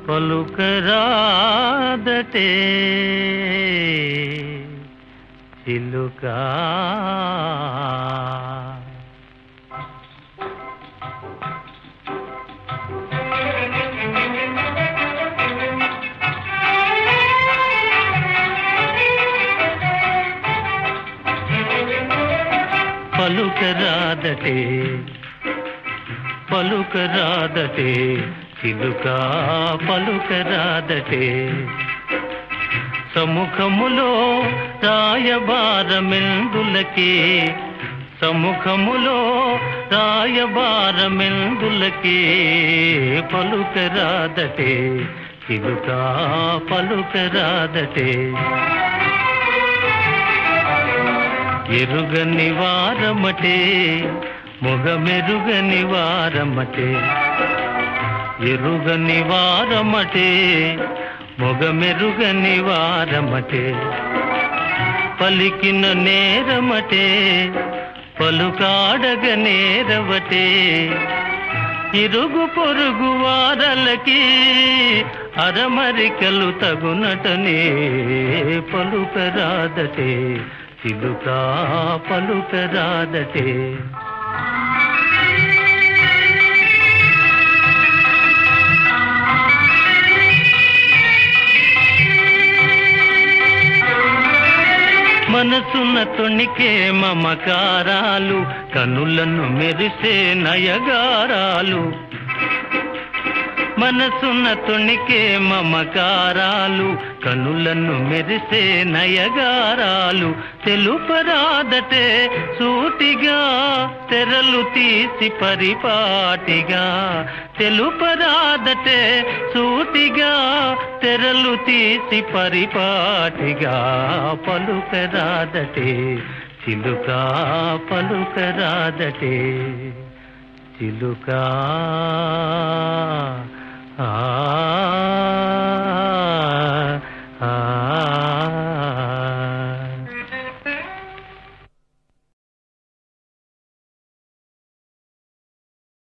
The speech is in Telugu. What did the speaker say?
పలుకరాదటే చిలుకా పలుకరాదటే పలుకరాదటే చిలుకా పలుకరాదటే సముఖములో రాయబారమెందులకే సముఖములో రాయబారమెందులకే పలుకరాదటే చిలుకా పలుకరాదటే ఎరుగని వారమటే మొగమెరుగని వారమటే ఎరుగని వారమటే మొగమెరుగని వారమటే పలికిన నేరమటే పలుకాడగ నేరవటే ఇరుగు పొరుగు వారలకి అరమరికలు తగునటనే పలుకరాదటే చిలుకా పలుకరాదటే మనసున తొణికే మమకారాలు కనులను మెరిసే నయగారాలు మనసున తొణికే మమకారాలు కనులను మెరిసే నయగారాలు తెలుపరాదటే సూటిగా తెరలు తీసి పరిపాటిగా తెలుపరాదటే సూటిగా తెరలు తీసి పరిపాటిగా పలుకరాదటే చిలుకా పలుకరాదటే చిలుకా ఆ ఆ